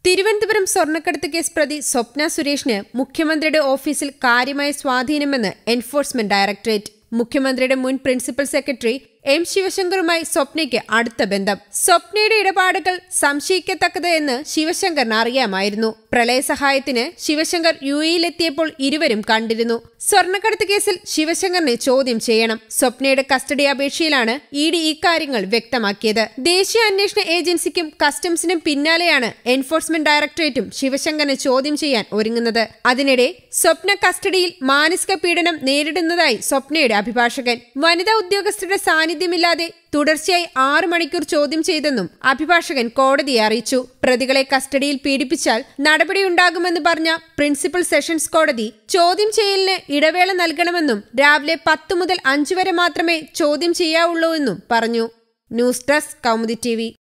തിരുവനന്തപുരം സ്വർണ്ണക്കടത്ത് കേസ് പ്രതി സ്വപ്ന സുരേഷിന് മുഖ്യമന്ത്രിയുടെ ഓഫീസിൽ കാര്യമായ സ്വാധീനമെന്ന് എൻഫോഴ്സ്മെന്റ് ഡയറക്ടറേറ്റ് മുഖ്യമന്ത്രിയുടെ മുൻ പ്രിൻസിപ്പൽ സെക്രട്ടറി എം ശിവശങ്കറുമായി സ്വപ്നയ്ക്ക് അടുത്ത ബന്ധം സ്വപ്നയുടെ ഇടപാടുകൾ സംശയിക്കത്തക്കത് എന്ന് ശിവശങ്കറിന് അറിയാമായിരുന്നു പ്രളയ സഹായത്തിന് ശിവശങ്കർ യു എയിലെത്തിയപ്പോൾ ഇരുവരും കണ്ടിരുന്നു സ്വർണ്ണക്കടത്ത് കേസിൽ ശിവശങ്കറിനെ ചോദ്യം ചെയ്യണം സ്വപ്നയുടെ കസ്റ്റഡി അപേക്ഷയിലാണ് ഇ ഡി ഇക്കാര്യങ്ങൾ വ്യക്തമാക്കിയത് ദേശീയ അന്വേഷണ ഏജൻസിക്കും കസ്റ്റംസിനും പിന്നാലെയാണ് എൻഫോഴ്സ്മെന്റ് ഡയറക്ടറേറ്റും ശിവശങ്കറിനെ ചോദ്യം ചെയ്യാൻ ഒരുങ്ങുന്നത് അതിനിടെ സ്വപ്ന കസ്റ്റഡിയിൽ മാനസിക പീഡനം നേരിടുന്നതായി സ്വപ്നയുടെ അഭിഭാഷകൻ വനിതാ ഉദ്യോഗസ്ഥരുടെ സാന്നിധ്യമില്ലാതെ തുടർച്ചയായി ആറു മണിക്കൂർ ചോദ്യം ചെയ്തെന്നും അഭിഭാഷകൻ കോടതിയെ അറിയിച്ചു പ്രതികളെ കസ്റ്റഡിയിൽ പീഡിപ്പിച്ചാൽ നടപടിയുണ്ടാകുമെന്ന് പറഞ്ഞ പ്രിൻസിപ്പൽ സെഷൻസ് കോടതി ചോദ്യം ചെയ്യലിന് ഇടവേള നൽകണമെന്നും രാവിലെ പത്ത് മുതൽ അഞ്ചു വരെ മാത്രമേ ചോദ്യം ചെയ്യാവുള്ളൂ എന്നും പറഞ്ഞു ന്യൂസ് ഡെസ്ക് കൗമുദി ടി